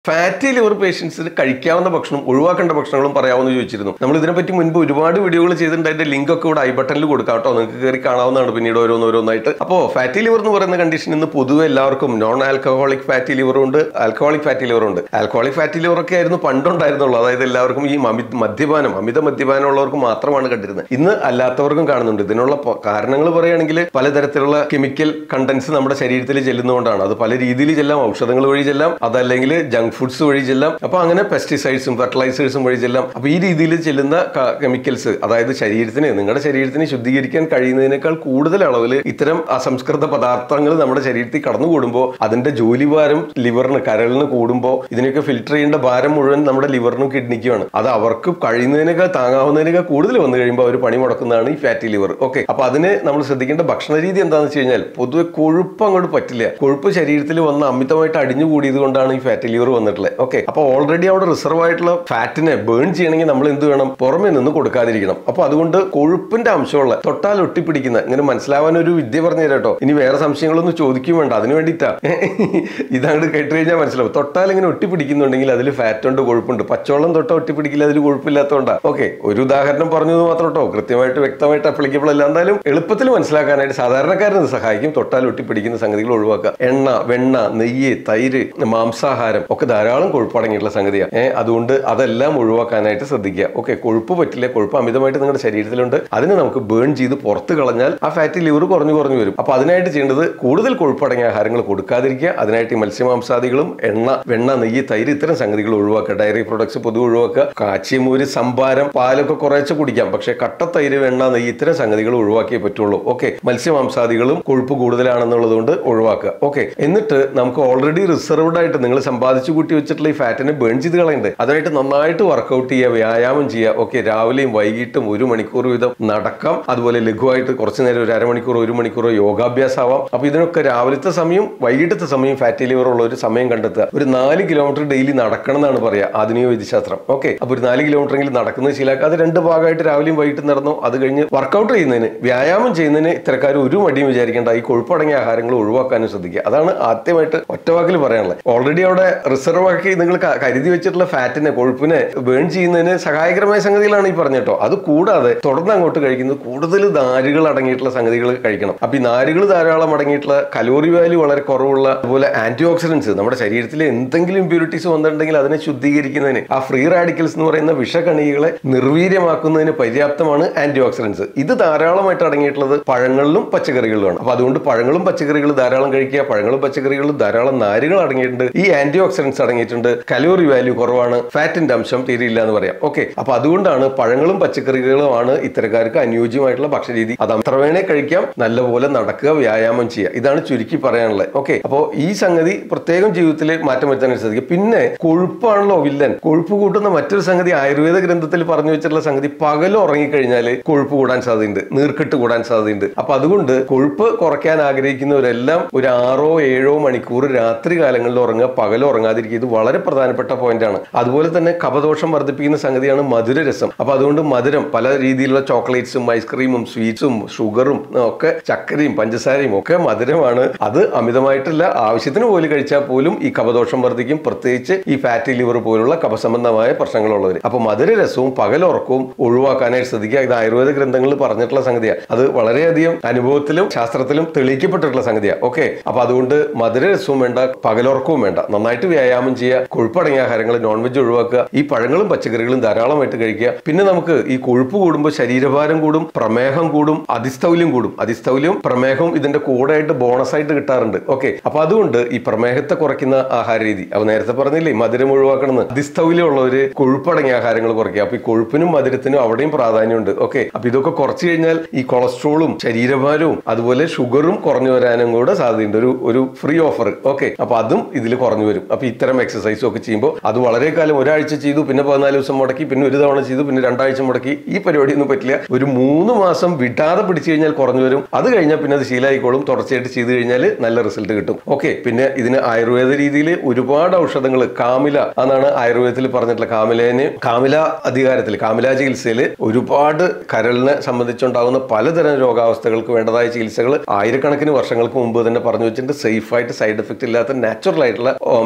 fatty liver പേഷ്യൻസിന് കഴിക്കാവുന്ന ഭക്ഷണം ഒഴിവാക്കേണ്ട ഭക്ഷണങ്ങളും പറയാമെന്ന് ചോദിച്ചിരുന്നു നമ്മൾ ഇതിനെപ്പറ്റി മുൻപ് ഒരുപാട് വീഡിയോകൾ ചെയ്തിട്ടുണ്ട് അതിന്റെ ലിങ്ക് ഒക്കെ ഇവിടെ ഐ ബട്ടണിൽ കൊടുക്കാം കേട്ടോ നിങ്ങൾക്ക് കയറി കാണാവുന്നതാണ് പിന്നീട് ഓരോന്നോരോന്നായിട്ട് അപ്പോൾ ഫാറ്റി ലിവർ എന്ന് പറയുന്ന കണ്ടീഷൻ ഇന്ന് പൊതുവെ എല്ലാവർക്കും നോൺ ആൽക്കഹോളിക് ഫാറ്റി ലിവർ ഉണ്ട് ആൽക്കഹോളിക് ഫാറ്റി ലിവർ ഉണ്ട് ആൽക്കഹോളിക് ഫാറ്റി ലിവർ ഒക്കെ ആയിരുന്നു പണ്ടുണ്ടായിരുന്നുള്ളൂ അതായത് എല്ലാവർക്കും ഈ അമി- മദ്യപാനം അമിത മദ്യപാനം ഉള്ളവർക്ക് മാത്രമാണ് കണ്ടിരുന്നത് ഇന്ന് അല്ലാത്തവർക്കും കാണുന്നുണ്ട് ഇതിനുള്ള പ- കാരണങ്ങൾ പറയുകയാണെങ്കിൽ പലതരത്തിലുള്ള കെമിക്കൽ കണ്ടൻസ് നമ്മുടെ ശരീരത്തിൽ ചെല്ലുന്നതുകൊണ്ടാണ് അത് പല രീതിയിൽ ചെല്ലാം ഔഷധങ്ങൾ വഴി ചെല്ലാം അതല്ലെങ്കിൽ ജങ്ക് ഫുഡ്സ് വഴി ചെല്ലാം അപ്പൊ അങ്ങനെ പെസ്റ്റിസൈഡ്സും ഫെർട്ടിലൈസേഴ്സും വഴി ചെല്ലാം അപ്പൊ ഈ രീതിയിൽ ചെല്ലുന്ന കെമിക്കൽസ് അതായത് ശരീരത്തിന് നിങ്ങളുടെ ശരീരത്തിന് ശുദ്ധീകരിക്കാൻ കഴിയുന്നതിനേക്കാൾ കൂടുതൽ അളവിൽ ഇത്തരം അസംസ്കൃത പദാർത്ഥങ്ങൾ നമ്മുടെ ശരീരത്തിൽ കടന്നുകൂടുമ്പോൾ അതിന്റെ ജോലിഭാരം ലിവറിന് കരളിന് കൂടുമ്പോൾ ഇതിനൊക്കെ ഫിൽട്ടർ ചെയ്യേണ്ട ഭാരം മുഴുവൻ നമ്മുടെ ലിവറിനും കിഡ്നിക്കുമാണ് അത് അവർക്ക് കഴിയുന്നതിനേക്കാൾ താങ്ങാവുന്നതിനേക്കാൾ കൂടുതൽ വന്നു കഴിയുമ്പോൾ അവർ പണി മുടക്കുന്നതാണ് ഈ ഫാറ്റി ലിവർ ഓക്കെ അപ്പൊ അതിന് നമ്മൾ ശ്രദ്ധിക്കേണ്ട ഭക്ഷണ രീതി എന്താണെന്ന് വെച്ച് കഴിഞ്ഞാൽ പൊതുവെ കൊഴുപ്പ് അങ്ങോട്ട് പറ്റില്ല കൊഴുപ്പ് ശരീരത്തിൽ വന്ന് അമിതമായിട്ട് അടിഞ്ഞുകൂടിയത് കൊണ്ടാണ് ഈ ഫാറ്റി ലിവർ വന്നിട്ടുള്ളത് ഓക്കെ അപ്പൊ ഓൾറെഡി അവിടെ റിസർവ് ആയിട്ടുള്ള ഫാറ്റിനെ ബേൺ ചെയ്യണമെങ്കിൽ നമ്മൾ എന്ത് വേണം പുറമെ നിന്ന് കൊടുക്കാതിരിക്കണം അപ്പൊ അതുകൊണ്ട് കൊഴുപ്പിന്റെ അംശമുള്ള തൊട്ടാൽ ഒട്ടിപ്പിടിക്കുന്ന ഇങ്ങനെ മനസ്സിലാവാൻ ഒരു വിദ്യ പറഞ്ഞു തരാം കേട്ടോ ഇനി വേറെ സംശയങ്ങളൊന്നും ചോദിക്കും വേണ്ട അതിന് വേണ്ടിയിട്ടാ ഇതങ്ങോട്ട് കേട്ട് കഴിഞ്ഞാൽ മനസ്സിലാവും തൊട്ടാൽ ഇങ്ങനെ ഒട്ടിപ്പിടിക്കുന്നുണ്ടെങ്കിൽ അതിൽ ഫാറ്റ് ഉണ്ട് കൊഴുപ്പുണ്ട് പച്ചവെള്ളം തൊട്ട ഒട്ടിപ്പിടിക്കില്ല അതിൽ കൊഴുപ്പില്ലാത്തതുകൊണ്ടാ ഓക്കെ ഒരു ഉദാഹരണം പറഞ്ഞത് മാത്രം കേട്ടോ കൃത്യമായിട്ട് വ്യക്തമായിട്ട് അപ്ലിക്കബിൾ അല്ല എന്തായാലും എളുപ്പത്തിൽ മനസ്സിലാക്കാനായിട്ട് സാധാരണക്കാരന് ഇത് സഹായിക്കും തൊട്ടാൽ ഒട്ടിപ്പിടിക്കുന്ന സംഗതികൾ ഒഴിവാക്കുക എണ്ണ വെണ്ണ നെയ്യ് തൈര് മാംസാഹാരം ഒക്കെ ധാരാളം കൊഴുപ്പടങ്ങിയിട്ടുള്ള സംഗതിയാണ് ഏഹ് അതുകൊണ്ട് അതെല്ലാം ഒഴിവാക്കാനായിട്ട് ശ്രദ്ധിക്കുക ഓക്കെ കൊഴുപ്പ് പറ്റില്ല കൊഴുപ്പ് അമിതമായിട്ട് നിങ്ങളുടെ ശരീരത്തിലുണ്ട് അതിനെ നമുക്ക് ബേൺ ചെയ്ത് പുറത്ത് കളഞ്ഞാൽ ആ ഫാറ്റി ലിവർ കുറഞ്ഞു കുറഞ്ഞു വരും അപ്പൊ അതിനായിട്ട് ചെയ്യേണ്ടത് കൂടുതൽ കൊഴുപ്പടങ്ങിയ ആഹാരങ്ങൾ കൊടുക്കാതിരിക്കുക അതിനായിട്ട് ഈ മത്സ്യമാംസാദികളും എണ്ണ വെണ്ണ നെയ്യ് തൈര് ഇത്തരം സംഗതികൾ ഒഴിവാക്കുക ഡയറി പ്രൊഡക്ട്സ് പൊതുവെ ഒഴിവാക്കുക കാച്ചിയമൂര് സംഭാരം പാലൊക്കെ കുറേശ്ശെ കുടിക്കാം പക്ഷേ കട്ട തൈര് വെണ്ണ നെയ്യ് ഇത്തരം സംഗതികൾ ഒഴിവാക്കിയേ പറ്റുള്ളൂ ഓക്കെ മത്സ്യമാംസാദികളും കൊഴുപ്പ് കൂടുതലാണെന്നുള്ളത് കൊണ്ട് ഒഴിവാക്കുക ഓക്കെ എന്നിട്ട് നമുക്ക് ഓൾറെഡി റിസർവ്ഡ് ആയിട്ട് നിങ്ങൾ സമ്പാദിച്ചു കൂട്ടി വെച്ചിട്ടുള്ള ഈ ഫാറ്റിനെ ബേൺ ചെയ്ത് കളയണ്ടേ അതായിട്ട് നന്നായിട്ട് വർക്കൗട്ട് ചെയ്യുക വ്യായാമം ചെയ്യുക ഓക്കെ രാവിലെയും വൈകിട്ടും ഒരു മണിക്കൂർ വീതം നടക്കാം അതുപോലെ ലഘുവായിട്ട് കുറച്ച് നേരം ഒരു അരമണിക്കൂർ ഒരു മണിക്കൂർ യോഗാഭ്യാസം ആവാം അപ്പൊ ഇതിനൊക്കെ രാവിലത്തെ സമയം വൈകിട്ടത്തെ സമയം ഫാറ്റി ലിവർ ഉള്ള ഒരു സമയം കണ്ടെത്തുക ഒരു നാല് കിലോമീറ്റർ ഡെയിലി നടക്കണം എന്നാണ് പറയുക ആധുനിക വൈദ്യശാസ്ത്രം ഓക്കെ അപ്പൊ ഒരു നാല് കിലോമീറ്റർ എങ്കിലും നടക്കുന്നത് ശീലാക്കുക അത് രണ്ട് ഭാഗമായിട്ട് രാവിലെയും വൈകിട്ടും നടന്നു അത് കഴിഞ്ഞ് വർക്കൗട്ട് ചെയ്യുന്നതിന് വ്യായാമം ചെയ്യുന്നതിന് ഇത്തരക്കാർ ഒരു മടിയും വിചാരിക്കേണ്ട ഈ കൊഴുപ്പടങ്ങിയ ആഹാരങ്ങൾ ഒഴിവാക്കാനും ശ്രദ്ധിക്കുക അതാണ് ആദ്യമായിട്ട് ഒറ്റവാക്കിൽ പറയാനുള്ളത് ഓൾറെഡി അവിടെ റിസർവ് ആക്കി നിങ്ങൾ ക- കരുതി വെച്ചിട്ടുള്ള ഫാറ്റിനെ കൊഴുപ്പിനെ ബേൺ ചെയ്യുന്നതിന് സഹായകരമായ സംഗതികളാണ് ഈ പറഞ്ഞിട്ടോ അത് കൂടാതെ തുടർന്ന് അങ്ങോട്ട് കഴിക്കുന്നത് കൂടുതൽ നാരുകൾ അടങ്ങിയിട്ടുള്ള സംഗതികൾ കഴിക്കണം അപ്പൊ ഈ നാരുകൾ ധാരാളം അടങ്ങിയിട്ടുള്ള കലോറി വാല്യൂ വളരെ കുറവുള്ള അതുപോലെ ആന്റി ഓക്സിഡൻസ് നമ്മുടെ ശരീരത്തിൽ എന്തെങ്കിലും ഇമ്പ്യൂരിറ്റീസ് വന്നിട്ടുണ്ടെങ്കിൽ അതിനെ ശുദ്ധീകരിക്കുന്നതിന് ആ ഫ്രീ റാഡിക്കൽസ് എന്ന് പറയുന്ന വിഷകണികകളെ നിർവീര്യമാക്കുന്നതിന് പര്യാപ്തമാണ് ആന്റി ഓക്സിഡൻസ് ഇത് ധാരാളമായിട്ട് അടങ്ങിയിട്ടുള്ളത് പഴങ്ങളിലും പച്ചക്കറികളിലുമാണ് അപ്പൊ അതുകൊണ്ട് പഴങ്ങളും പച്ചക്കറികളും ധാരാളം കഴിക്കുക പഴങ്ങളും പച്ചക്കറികളും ധാരാളം നാരുകൾ അടങ്ങിയിട്ടുണ്ട് ഈ ആന്റി ഓക്സിഡൻസ് അടങ്ങിയിട്ടുണ്ട് കലോറി വാല്യൂ കുറവാണ് ഫാറ്റിന്റെ അംശം തീരെയില്ല എന്ന് പറയാം ഓക്കെ അപ്പൊ അതുകൊണ്ടാണ് പഴങ്ങളും പച്ചക്കറികളുമാണ് ഇത്തരക്കാർക്ക് അനുയോജ്യമായിട്ടുള്ള ഭക്ഷണരീതി അത് അത്ര വേണേ കഴിക്കാം നല്ലപോലെ നടക്കുക വ്യായാമം ചെയ്യുക ഇതാണ് ചുരുക്കി പറയാനുള്ളത് ഓക്കെ അപ്പോൾ ഈ സംഗതി പ്രത്യേകം ജീവിതത്തിൽ മാറ്റം വരുത്താൻ ശ്രദ്ധിക്കുക പിന്നെ കൊഴുപ്പാണല്ലോ വില്ലൻ കൊഴുപ്പ് കൂട്ടുന്ന മറ്റൊരു സംഗതി ആയുർവേദ ഗ്രന്ഥത്തിൽ പറഞ്ഞു വെച്ചിട്ടുള്ള സംഗതി പകൽ ഉറങ്ങിക്കഴിഞ്ഞാൽ കൊഴുപ്പ് കൂടാൻ സാധ്യതയുണ്ട് നീർക്കെട്ട് കൂടാൻ സാധ്യതയുണ്ട് അപ്പൊ അതുകൊണ്ട് കൊഴുപ്പ് കുറയ്ക്കാൻ ആഗ്രഹിക്കുന്നവരെല്ലാം ഒരു ആറോ ഏഴോ മണിക്കൂർ രാത്രി കാലങ്ങളിൽ ഉറങ്ങുക പകൽ ഉറങ്ങാതിരിക്കുക ഇത് വളരെ പ്രധാനപ്പെട്ട പോയിന്റ് ആണ് അതുപോലെ തന്നെ കപദോഷം വർദ്ധിപ്പിക്കുന്ന സംഗതിയാണ് മധുരരസം അപ്പൊ അതുകൊണ്ട് മധുരം പല രീതിയിലുള്ള ചോക്ലേറ്റ്സും ഐസ്ക്രീമും സ്വീറ്റ്സും ഷുഗറും ഒക്കെ ചക്കരയും പഞ്ചസാരയും ഒക്കെ മധുരമാണ് അത് അമിതമായിട്ടല്ല ആവശ്യത്തിന് പോലും കഴിച്ചാൽ പോലും ഈ കപദോഷം വർദ്ധിക്കും പ്രത്യേകിച്ച് ഈ ഫാറ്റി ലിവർ പോലുള്ള കപസംബന്ധമായ പ്രശ്നങ്ങളുള്ളവർ അപ്പൊ മധുരരസവും പകലുറക്കവും ഒഴിവാക്കാനായിട്ട് ശ്രദ്ധിക്കുക ഇത് ആയുർവേദ ഗ്രന്ഥങ്ങളിൽ പറഞ്ഞിട്ടുള്ള സംഗതിയാണ് അത് വളരെയധികം അനുഭവത്തിലും ശാസ്ത്രത്തിലും തെളിയിക്കപ്പെട്ടിട്ടുള്ള സംഗതിയാണ് ഓക്കെ അപ്പൊ അതുകൊണ്ട് മധുരരസവും വേണ്ട പകലുറക്കവും വേണ്ട നന്നായിട്ട് വ്യായാമം ചെയ്യുക കൊഴുപ്പടങ്ങിയ ആഹാരങ്ങൾ നോൺ വെജ് ഒഴിവാക്കുക ഈ പഴങ്ങളും പച്ചക്കറികളും ധാരാളമായിട്ട് കഴിക്കുക പിന്നെ നമുക്ക് ഈ കൊഴുപ്പ് കൂടുമ്പോൾ ശരീരഭാരം കൂടും പ്രമേഹം കൂടും അതിസ്ഥൗല്യം കൂടും അതിസ്ഥൗല്യം പ്രമേഹവും ഇതിന്റെ കൂടെയായിട്ട് ബോണസ് ആയിട്ട് കിട്ടാറുണ്ട് ഓക്കെ അപ്പൊ അതുകൊണ്ട് ഈ പ്രമേഹത്തെ കുറയ്ക്കുന്ന ആഹാര രീതി അപ്പൊ നേരത്തെ പറഞ്ഞില്ലേ മധുരം ഒഴിവാക്കണമെന്ന് അതിസ്ഥൗല്യം ഉള്ളവര് കൊഴുപ്പടങ്ങിയ ആഹാരങ്ങൾ കുറയ്ക്കുക അപ്പൊ ഈ കൊഴുപ്പിനും മധുരത്തിനും അവിടെയും പ്രാധാന്യമുണ്ട് ഓക്കെ അപ്പൊ ഇതൊക്കെ കുറച്ച് കഴിഞ്ഞാൽ ഈ കൊളസ്ട്രോളും ശരീരഭാരവും അതുപോലെ ഷുഗറും കുറഞ്ഞു വരാനും കൂടെ സാധ്യതയുണ്ട് ഒരു ഒരു ഫ്രീ ഓഫർ ഓക്കെ അപ്പൊ അതും ഇതിൽ കുറഞ്ഞു വരും അപ്പൊ ഇത്തരം എക്സസൈസും ഒക്കെ ചെയ്യുമ്പോൾ അത് വളരെ കാലം ഒരാഴ്ച ചെയ്തു പിന്നെ പതിനാല് ദിവസം മുടക്കി പിന്നെ ഒരു തവണ ചെയ്തു പിന്നെ രണ്ടാഴ്ച മുടക്കി ഈ പരിപാടിയൊന്നും പറ്റില്ല ഒരു മൂന്ന് മാസം വിടാതെ പിടിച്ചു കഴിഞ്ഞാൽ കുറഞ്ഞു വരും അത് കഴിഞ്ഞാൽ പിന്നെ അത് ശീലമായിക്കോളും തുടർച്ചയായിട്ട് ചെയ്തു കഴിഞ്ഞാൽ നല്ല റിസൾട്ട് കിട്ടും ഓക്കെ പിന്നെ ഇതിന് ആയുർവേദ രീതിയിൽ ഒരുപാട് ഔഷധങ്ങൾ കാമില എന്നാണ് ആയുർവേദത്തിൽ പറഞ്ഞിട്ടുള്ള കാമിലേന് കാമില അധികാരത്തിൽ കാമില ചികിത്സയിൽ ഒരുപാട് കരളിനെ സംബന്ധിച്ചുണ്ടാകുന്ന പലതരം രോഗാവസ്ഥകൾക്ക് വേണ്ടതായ ചികിത്സകൾ ആയിരക്കണക്കിന് വർഷങ്ങൾക്ക് മുമ്പ് തന്നെ പറഞ്ഞു വെച്ചിട്ടുണ്ട് സേഫ് ആയിട്ട് സൈഡ് എഫക്റ്റ് ഇല്ലാത്ത നാച്ചുറൽ ആയിട്ടുള്ള മെഡിസിൻസ്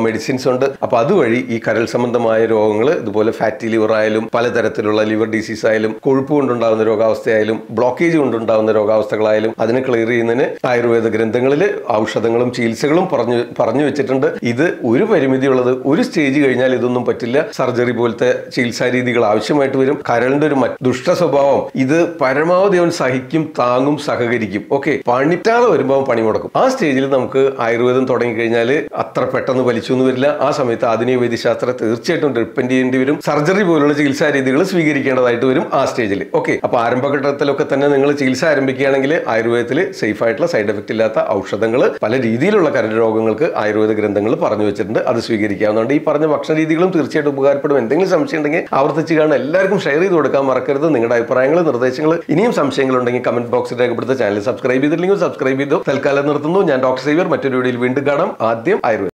മെഡിസിൻസ് ഉണ്ട് അപ്പൊ അതുവഴി ഈ കരൾ സംബന്ധമായ രോഗങ്ങൾ ഇതുപോലെ ഫാറ്റി ലിവർ ആയാലും പലതരത്തിലുള്ള ലിവർ ഡിസീസ് ആയാലും കൊഴുപ്പ് കൊണ്ടുണ്ടാകുന്ന രോഗാവസ്ഥയായാലും ബ്ലോക്കേജ് കൊണ്ടുണ്ടാകുന്ന രോഗാവസ്ഥകളായാലും അതിനെ ക്ലിയർ ചെയ്യുന്നതിന് ആയുർവേദ ഗ്രന്ഥങ്ങളിൽ ഔഷധങ്ങളും ചികിത്സകളും പറഞ്ഞു പറഞ്ഞു വെച്ചിട്ടുണ്ട് ഇത് ഒരു പരിമിതിയുള്ളത് ഒരു സ്റ്റേജ് കഴിഞ്ഞാൽ ഇതൊന്നും പറ്റില്ല സർജറി പോലത്തെ ചികിത്സാ രീതികൾ ആവശ്യമായിട്ട് വരും കരളിന്റെ ഒരു മറ്റ് ദുഷ്ട സ്വഭാവം ഇത് പരമാവധി അവൻ സഹിക്കും താങ്ങും സഹകരിക്കും ഓക്കെ പണിറ്റാതെ വരുമ്പോൾ അവൻ പണി മുടക്കും ആ സ്റ്റേജിൽ നമുക്ക് ആയുർവേദം തുടങ്ങിക്കഴിഞ്ഞാൽ അത്ര പെട്ടെന്ന് വലിച്ചു എന്ന് വരില്ല ആ സമയത്ത് ആധുനിക വൈദ്യശാസ്ത്രം തീർച്ചയായിട്ടും ഡിപ്പെൻഡ് ചെയ്യേണ്ടി വരും സർജറി പോലുള്ള ചികിത്സാ രീതികൾ സ്വീകരിക്കേണ്ടതായിട്ട് വരും ആ സ്റ്റേജിൽ ഓക്കെ അപ്പൊ ആരംഭഘട്ടത്തിലൊക്കെ തന്നെ നിങ്ങൾ ചികിത്സ ആരംഭിക്കുകയാണെങ്കിൽ ആയുർവേദത്തിൽ സേഫ് ആയിട്ടുള്ള സൈഡ് എഫക്റ്റ് ഇല്ലാത്ത ഔഷധങ്ങൾ പല രീതിയിലുള്ള കരൾ രോഗങ്ങൾക്ക് ആയുർവേദ ഗ്രന്ഥങ്ങൾ പറഞ്ഞു വെച്ചിട്ടുണ്ട് അത് സ്വീകരിക്കാവുന്നതുകൊണ്ട് ഈ പറഞ്ഞ ഭക്ഷണ രീതികളും തീർച്ചയായിട്ടും ഉപകാരപ്പെടും എന്തെങ്കിലും സംശയം ഉണ്ടെങ്കിൽ ആവർത്തിച്ച് കാണാൻ എല്ലാവർക്കും ഷെയർ ചെയ്ത് കൊടുക്കാൻ മറക്കരുത് നിങ്ങളുടെ അഭിപ്രായങ്ങൾ നിർദ്ദേശങ്ങൾ ഇനിയും സംശയങ്ങൾ ഉണ്ടെങ്കിൽ കമന്റ് ബോക്സിൽ രേഖപ്പെടുത്ത ചാനൽ സബ്സ്ക്രൈബ് ചെയ്തില്ലെങ്കിൽ സബ്സ്ക്രൈബ് ചെയ്തു തൽക്കാലം നിർത്തുന്നു ഞാൻ ഡോക്ടർ സേവിയർ മറ്റൊരു വീഡിയോയിൽ വീണ്ടും കാണാം ആദ്യം ആയുർവേദം